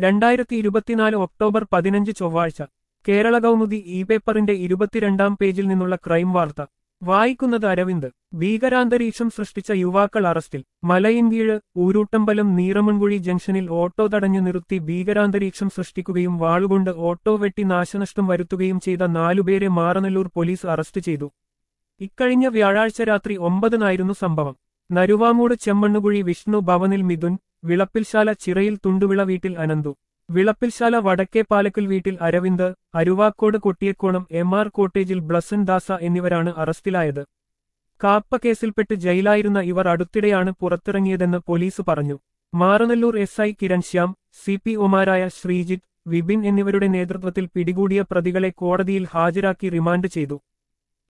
രണ്ടായിരത്തി ഇരുപത്തിനാല് ഒക്ടോബർ പതിനഞ്ച് ചൊവ്വാഴ്ച കേരള കൗമുദി ഇ പേപ്പറിന്റെ ഇരുപത്തിരണ്ടാം പേജിൽ നിന്നുള്ള ക്രൈം വാർത്ത വായിക്കുന്നത് അരവിന്ദ് ഭീകരാന്തരീക്ഷം സൃഷ്ടിച്ച യുവാക്കൾ അറസ്റ്റിൽ മലയിൻകീഴ് ഊരൂട്ടമ്പലം നീറമൺകുഴി ജംഗ്ഷനിൽ ഓട്ടോ തടഞ്ഞു നിർത്തി ഭീകരാന്തരീക്ഷം സൃഷ്ടിക്കുകയും വാളുകൊണ്ട് ഓട്ടോ വെട്ടി നാശനഷ്ടം വരുത്തുകയും ചെയ്ത നാലുപേരെ മാറനല്ലൂർ പോലീസ് അറസ്റ്റ് ചെയ്തു ഇക്കഴിഞ്ഞ വ്യാഴാഴ്ച രാത്രി ഒമ്പതിനായിരുന്നു സംഭവം നരുവാമൂട് ചെമ്മണ്ണുകുഴി വിഷ്ണു ഭവനിൽ മിഥുൻ വിളപ്പിൽശാല ചിറയിൽ തുണ്ടുവിള വീട്ടിൽ അനന്തു വിളപ്പിൽശാല വടക്കേ പാലക്കൽ വീട്ടിൽ അരവിന്ദ് അരുവാക്കോട് കൊട്ടിയക്കോണം എം ആർ കോട്ടേജിൽ ബ്ലസൻ ദാസ എന്നിവരാണ് അറസ്റ്റിലായത് കാപ്പ കേസിൽപ്പെട്ട് ജയിലായിരുന്ന ഇവർ അടുത്തിടെയാണ് പുറത്തിറങ്ങിയതെന്ന് പോലീസ് പറഞ്ഞു Maranallur S I Kiran Shyam C P ഒമാരായ ശ്രീജിത്ത് വിപിൻ എന്നിവരുടെ നേതൃത്വത്തിൽ പിടികൂടിയ പ്രതികളെ കോടതിയിൽ ഹാജരാക്കി റിമാൻഡ് ചെയ്തു